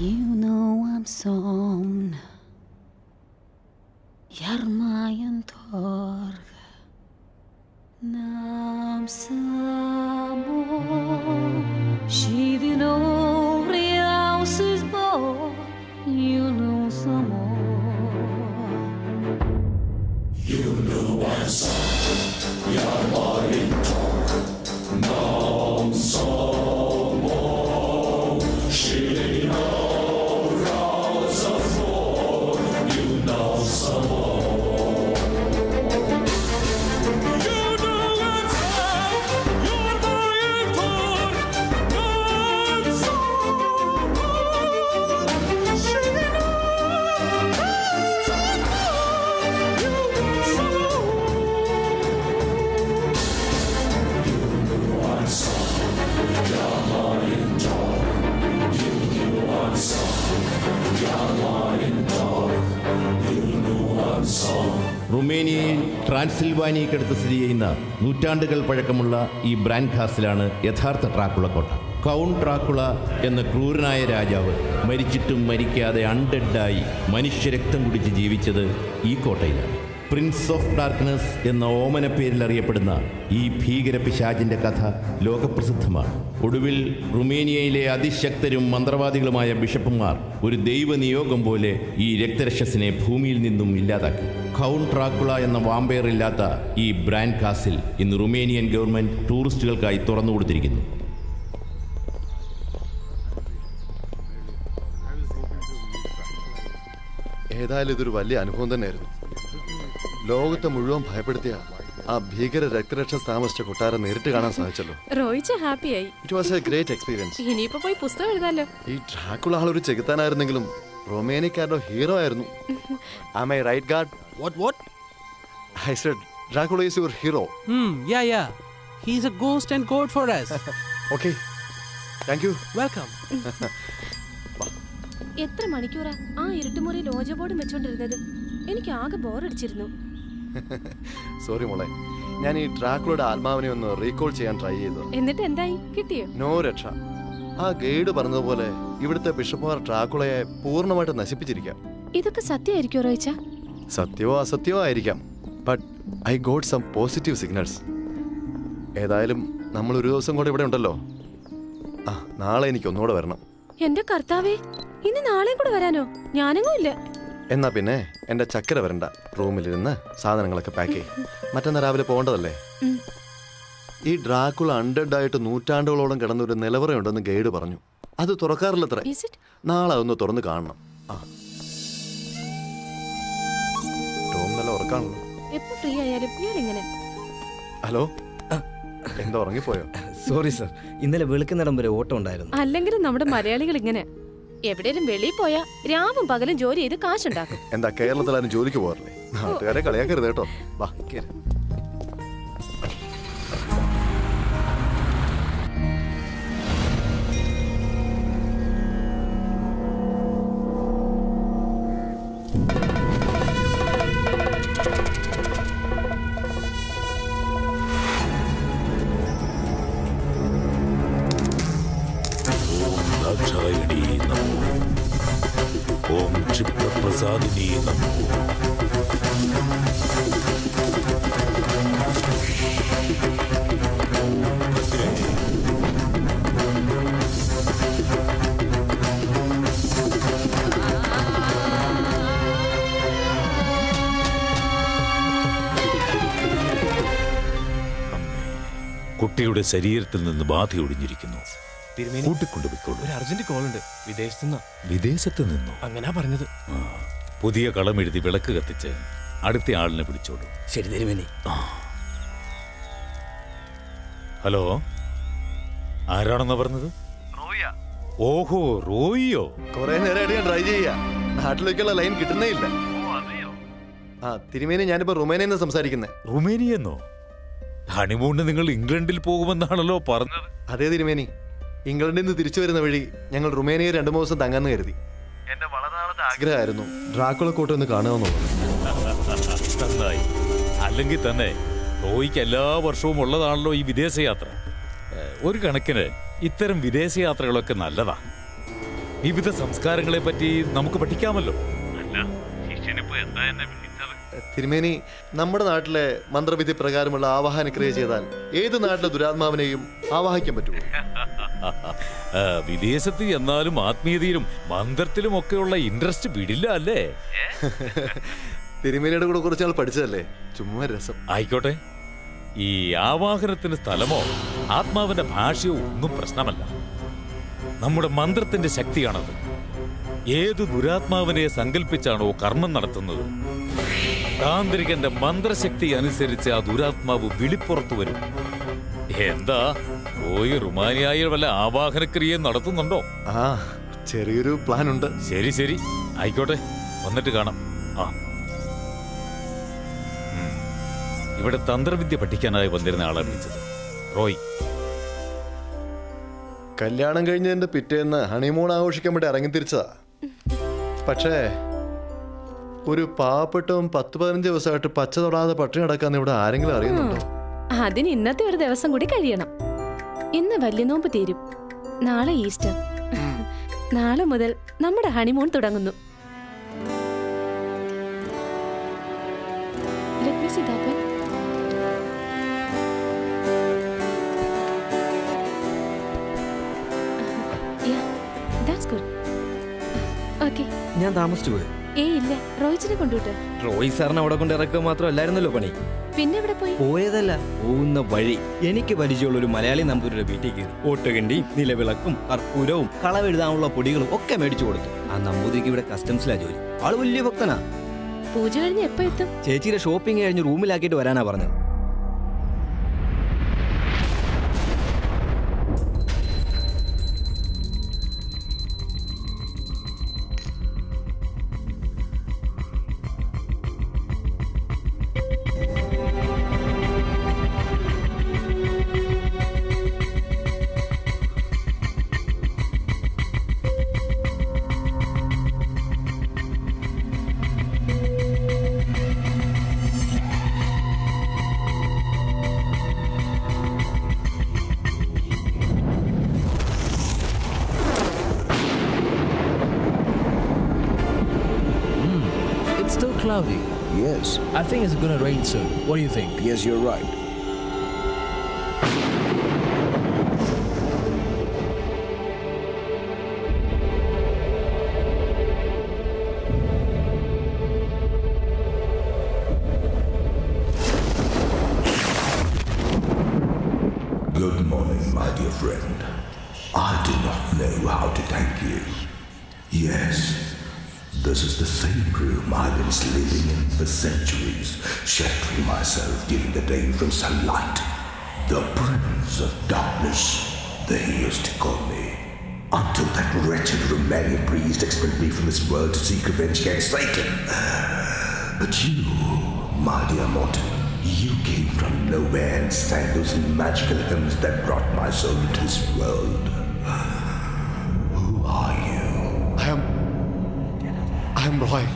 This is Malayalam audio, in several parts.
You know I'm somn Jarmajan torg Nam samo Shivin over houses bo You know some more You know I'm sorry, you're my talk. Nam samo shilling around some more. You know some more. You know I'm sorry, you're my talk. Nam samo shilling around some more. You know some I'm sorry, you're my talk. You know I'm sorry, you're my talk. You know I'm sorry. റുമേനിയയിൽ ട്രാൻസിൽവാനിയക്കടുത്ത് സ്ഥിതി ചെയ്യുന്ന നൂറ്റാണ്ടുകൾ പഴക്കമുള്ള ഈ ബ്രാൻഡ് ഖാസിലാണ് യഥാർത്ഥ ട്രാക്കുള കോട്ട കൗണ്ട് ട്രാക്കുള എന്ന ക്രൂരനായ രാജാവ് മരിച്ചിട്ടും മരിക്കാതെ അൺഡെഡായി മനുഷ്യരക്തം കുടിച്ച് ജീവിച്ചത് ഈ കോട്ടയിലാണ് പ്രിൻസ് ഓഫ് ഡാർക്ക്നെസ് എന്ന ഓമന പേരിൽ അറിയപ്പെടുന്ന ഈ ഭീകര പിശാചിന്റെ കഥ ലോകപ്രസിദ്ധമാണ് ഒടുവിൽ റുമേനിയയിലെ അതിശക്തരും മന്ത്രവാദികളുമായ ബിഷപ്പുമാർ ഒരു ദൈവനിയോഗം പോലെ ഈ രക്തരക്ഷസിനെ ഭൂമിയിൽ നിന്നും ഇല്ലാതാക്കി ഖൗൺ ട്രാക്കുള എന്ന വാമ്പയർ ഇല്ലാത്ത ഈ ബ്രാൻഡ് കാസിൽ ഇന്ന് റുമേനിയൻ ഗവൺമെന്റ് ടൂറിസ്റ്റുകൾക്കായി തുറന്നു കൊടുത്തിരിക്കുന്നു ഏതായാലും ഇതൊരു വലിയ അനുഭവം തന്നെയായിരുന്നു ലോകത്തെ മുഴുവൻ ഭയപ്പെടുത്തിയ ആ ഭീകര രക്തരക്ഷ താമസിച്ച കൊട്ടാരം നേരിട്ട് കാണാൻ സാധിച്ചല്ലോ റോയിച്ച ഹാപ്പിയായി it was a great experience ഇനിയിപ്പോ പോയി പുസ്തകം എഴുതാലോ ഈ ഡ്രാക്കുള ആളൊരു ചെകുത്താനായിരുന്നെങ്കിലും റൊമേനിക്കാരുടെ ഹീറോ ആയിരുന്നു am I right guard What, what? I said Dracula is your hero Hmm, yeah, yeah. He's a ghost and god for us. Okay thank you Welcome. എത്ര മണിക്കൂറാ ആ ഇരുട്ടുമുറിയിൽ ഓജ ബോർഡും വെച്ചോണ്ടിരുന്നത് എനിക്ക് ആകെ ബോറടിച്ചിരുന്നു സോറി മോളെ ഞാൻ ഈ ഡ്രാക്കുളയുടെ ആത്മാവിനെ ഒന്ന് റീകോൾ ചെയ്യാൻ ട്രൈ ചെയ്തു എന്നിട്ട് എന്തായി കിട്ടിയോ നോ രക്ഷ ആ ഗൈഡ് പറഞ്ഞതുപോലെ ഇവിടുത്തെ ബിഷപ്പുമാർ ഡ്രാക്കുളയെ പൂർണ്ണമായിട്ട് നശിപ്പിച്ചിരിക്കാം ഇതൊക്കെ സത്യമായിരിക്കോ റോയിച്ച സത്യമോ അസത്യമോ ആയിരിക്കാം but I got some positive signals ഏതായാലും നമ്മൾ ഒരു ദിവസം കൂടെ ഇവിടെ ഉണ്ടല്ലോ ആ നാളെ എനിക്ക് ഒന്നുകൂടെ വരണം എന്റെ കർത്താവേ ഇനി നാളെയും കൂടെ വരാനോ ഞാനെങ്ങും ഇല്ല എന്നാ പിന്നെ എന്റെ ചക്കര വരണ്ട റൂമിലിരുന്ന് സാധനങ്ങളൊക്കെ പാക്ക് ചെയ്യും മറ്റന്നാ രാവിലെ പോകേണ്ടതല്ലേ ഉം. ഈ ഡ്രാക്കുള അൺഡെഡ് ആയിട്ട് നൂറ്റാണ്ടുകളോളം കിടന്ന ഒരു നിലവറയുണ്ടെന്ന് ഗൈഡ് പറഞ്ഞു അത് തുറക്കാറില്ലത്ര Is it? നാളെ ഒന്ന് തുറന്ന് കാണണം ആ ടോം നല്ല ഉറക്കാണല്ലോ എപ്പോ ഫ്രീ ആയാലും ഇയാൾ ഇങ്ങനെ ഹലോ എന്താ ഉറങ്ങിപ്പോയോ സോറി സർ ഇന്നലെ വെളുക്കുന്നിടം വരെ ഓട്ടം ഉണ്ടായിരുന്നു അല്ലെങ്കിലും നമ്മുടെ മലയാളികൾ ഇങ്ങനെ എവിടെയും വെളിയിൽ പോയാ രാവും പകലും ജോലി ചെയ്ത് കാശുണ്ടാക്കും എന്താ കേരളത്തിലാരും ജോലിക്ക് പോകാറില്ലേ നാട്ടുകാരെ കളിയാക്കരുത് കേട്ടോ വാ കേറ്. दाक्षायणी नमो ओम क्षिप्रप्रसादिनी नमो കുട്ടിയുടെ ശരീരത്തിൽ നിന്ന് ബാധ ഒഴിഞ്ഞിരിക്കുന്നു തിരുമേനി കൂട്ടിക്കൊണ്ടുപോയിക്കോളൂ ഒരു അർജന്റ് കോൾ ഉണ്ട് വിദേശത്തു നിന്നാ വിദേശത്ത് നിന്നോ അങ്ങനാ പറഞ്ഞത് ആ, പുതിയ കളമെഴുതി വിളക്ക് കത്തിച്ച് അടുത്ത ആളിനെ പിടിച്ചോളൂ ശരി തിരുമേനി ഹലോ ആരാണെന്നാ പറഞ്ഞത് ഓഹോ റോയിയോ കുറെ നേരമായിട്ട് ഞാൻ ട്രൈ ചെയ്യാ നാട്ടിലേക്കുള്ള ലൈൻ കിട്ടുന്നേ ഇല്ല ആ തിരുമേനി ഞാനിപ്പോ റുമേനയിൽ നിന്ന് സംസാരിക്കുന്നേ റുമേനിയെന്നോ ഹണിമൂണിന് നിങ്ങൾ ഇംഗ്ലണ്ടിൽ പോകുമെന്നാണല്ലോ പറഞ്ഞത് അതേ തിരുമേനി ഇംഗ്ലണ്ടിൽ നിന്ന് തിരിച്ചു വരുന്ന വഴി ഞങ്ങൾ റുമേനിയയിൽ രണ്ടു മൂന്ന് ദിവസം തങ്ങാന്ന് കരുതി എന്റെ വളരെ നാളത്തെ ആഗ്രഹമായിരുന്നു ഡ്രാക്കുള കോട്ട ഒന്ന് കാണുകയെന്നുള്ളത് നന്നായി അല്ലെങ്കിൽ തന്നെ റോയിക്ക് എല്ലാ വർഷവും ഉള്ളതാണല്ലോ ഈ വിദേശയാത്ര ഏഹ്, ഒരു കണക്കിന് ഇത്തരം വിദേശയാത്രകളൊക്കെ നല്ലതാ വിവിധ സംസ്കാരങ്ങളെ പറ്റി നമുക്ക് പഠിക്കാമല്ലോ തിരുമേനി നമ്മുടെ നാട്ടിലെ മന്ത്രവിധി പ്രകാരമുള്ള ആവാഹന ക്രിയ ചെയ്താൽ ഏത് നാട്ടിലെ ദുരാത്മാവിനെയും ആവാഹിക്കാൻ പറ്റുമോ ആ, വിദേശത്ത് എന്നാലും ആത്മീയതയിലും മന്ത്രത്തിലും ഒക്കെയുള്ള ഇൻട്രസ്റ്റ് വിടില്ല അല്ലേ തിരുമേനിയുടെ കൂടെ കുറച്ച് നാൾ പഠിച്ചതല്ലേ ചുമ്മാ രസം ആയിക്കോട്ടെ ഈ ആവാഹനത്തിന് സ്ഥലമോ ആത്മാവിന്റെ ഭാഷയോ ഒന്നും പ്രശ്നമല്ല നമ്മുടെ മന്ത്രത്തിന്റെ ശക്തിയാണത് ഏത് ദുരാത്മാവിനെ സങ്കല്പിച്ചാണോ കർമ്മം നടത്തുന്നത് താന്ത്രികന്റെ മന്ത്രശക്തി അനുസരിച്ച് ആ ദുരാത്മാവ് വിളിപ്പുറത്തു വരും എന്താ പോയി റുമാനിയായ വല്ല ആവാഹനക്രിയയും നടത്തുന്നുണ്ടോ ആ ചെറിയൊരു പ്ലാൻ ഉണ്ട് ശരി ശരി ആയിക്കോട്ടെ വന്നിട്ട് കാണാം ആ ഉം. ഇവിടെ തന്ത്രവിദ്യ പഠിക്കാനായി വന്നിരുന്ന ആളെ വിളിച്ചത് റോയ് കല്യാണം കഴിഞ്ഞതിന്റെ പിറ്റേന്ന് ഹണിമൂൺ ആഘോഷിക്കാൻ വേണ്ടി ഇറങ്ങി തിരിച്ചതാ പക്ഷേ ഒരു പാവപ്പെട്ടവും പത്ത് പതിനഞ്ച് ദിവസമായിട്ട് പച്ച തൊടാതെ പട്ടിണി കിടക്കാന്ന് ഇവിടെ ആരെങ്കിലും അറിയുന്നുണ്ടോ അതിന് ഇന്നത്തെ ഒരു ദിവസം കൂടി കഴിയണം ഇന്ന് വലിയ നോമ്പ് തീരും നാളെ ഈസ്റ്റർ നാളെ മുതൽ നമ്മുടെ ഹണിമൂൺ തുടങ്ങുന്നു Let me see that one. Yeah, that's good. Okay. ഞാൻ താമസിച്ചു പോയി ഏയ് ഇല്ല റോയിച്ചിനെ കൊണ്ടുവിട്ട് റോയ് സാറിനെ അവിടെ കൊണ്ട് ഇറക്കുക മാത്രമല്ലായിരുന്നല്ലോ പണി പിന്നെ എവിടെ പോയി പോയതല്ല പോകുന്ന വഴി എനിക്ക് പരിചയമുള്ള ഒരു മലയാളി നമ്പൂരിയുടെ വീട്ടിൽ കയറി ഓട്ടുകണ്ടിയും നിലവിളക്കും കർപ്പൂരവും കളവെഴുതാനുള്ള പൊടികളും ഒക്കെ മേടിച്ചു കൊടുത്തു ആ നമ്പൂതിരിക്ക് ഇവിടെ കസ്റ്റംസിലാ ജോലി ആള് വലിയ ഭക്തനാ പൂജ കഴിഞ്ഞ് എപ്പോ എത്തും ചേച്ചിയുടെ ഷോപ്പിംഗ് കഴിഞ്ഞ് റൂമിലാക്കിയിട്ട് വരാനാ പറഞ്ഞത് It's still cloudy. Yes. I think it's gonna rain soon. What do you think? Yes, you're right. Good morning, my dear friend. I do not know how to thank you. Yes, this is the same room I've been sleeping in for centuries, sheltering myself during the day from sunlight. The Prince of Darkness, they used to call me. Until that wretched Romanian priest expelled me from this world to seek revenge against Satan. But you, my dear Morton, you came from nowhere and sang those magical hymns that brought my soul into this world. Who are you? I am. I am Roy.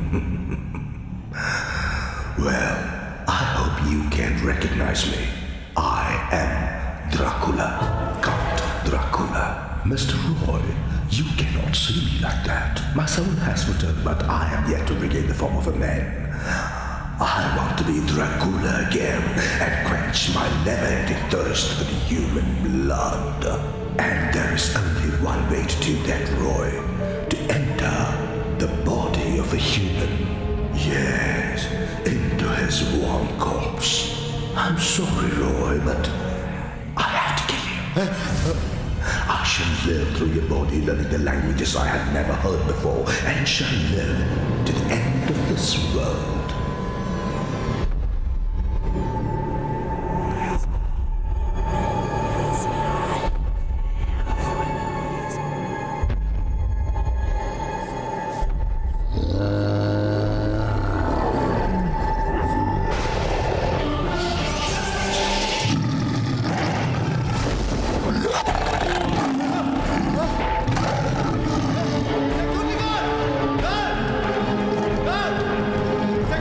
Well, I hope you can recognize me. I am Dracula, Count Dracula. Mr. Roy, you cannot see me like that. My soul has returned, but I am yet to regain the form of a man. I want to be Dracula again and quench my never-ending thirst for the human blood. And there is only one way to do that, Roy. To enter the body of a human. Yes, into his warm corpse. I'm sorry, Roy, but I have to kill you. I shall live through your body, learning the languages I had never heard before, and shall live to the end of this world. Security guard! Guard!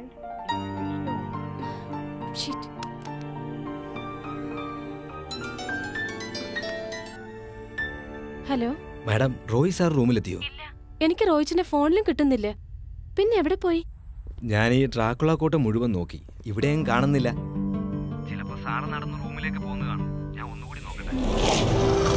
Shit. Hello madam Roy sir റൂമിലെത്തിയോ എനിക്ക് റോയിച്ചിന്റെ ഫോണിലും കിട്ടുന്നില്ല പിന്നെ എവിടെ പോയി ഞാൻ ഈ ഡ്രാക്കുള കോട്ട മുഴുവൻ നോക്കി ഇവിടെയും കാണുന്നില്ല ചിലപ്പോ സാറ് നടന്ന് റൂമിലേക്ക് പോകുന്നു കാണും ഞാൻ ഒന്നുകൂടി നോക്കട്ടെ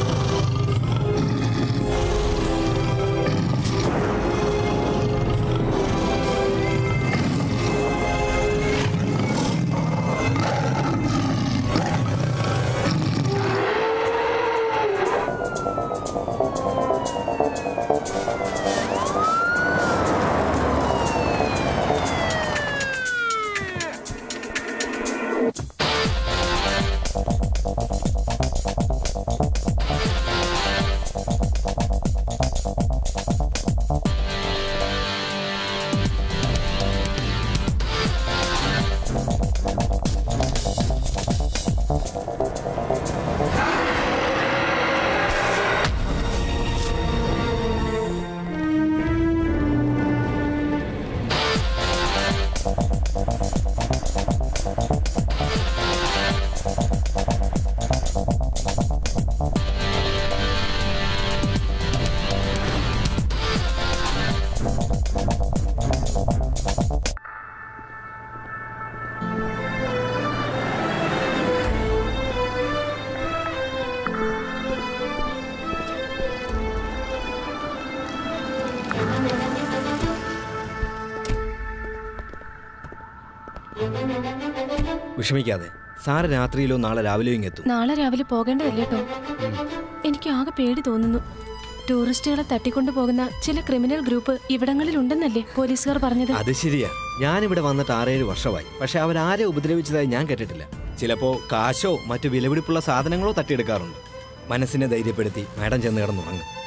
വിഷമിക്കാതെ സാറ് രാത്രിയിലോ നാളെ രാവിലെയോ ഇങ്ങെത്തും നാളെ രാവിലെ പോകേണ്ടതല്ലേ കേട്ടോ എനിക്ക് ആകെ പേടി തോന്നുന്നു ടൂറിസ്റ്റുകളെ തട്ടിക്കൊണ്ടു പോകുന്ന ചില ക്രിമിനൽ ഗ്രൂപ്പ് ഇവിടങ്ങളിൽ ഉണ്ടെന്നല്ലേ പോലീസുകാർ പറഞ്ഞത് അത് ശരിയാ ഞാനിവിടെ വന്നിട്ട് ആറേഴ് വർഷമായി പക്ഷെ അവരാരെ ഉപദ്രവിച്ചതായി ഞാൻ കേട്ടിട്ടില്ല ചിലപ്പോ കാശോ മറ്റു വിലപിടിപ്പുള്ള സാധനങ്ങളോ തട്ടിയെടുക്കാറുണ്ട് മനസ്സിനെ ധൈര്യപ്പെടുത്തി മാഡം ചെന്ന് കിടന്നുറങ്ങും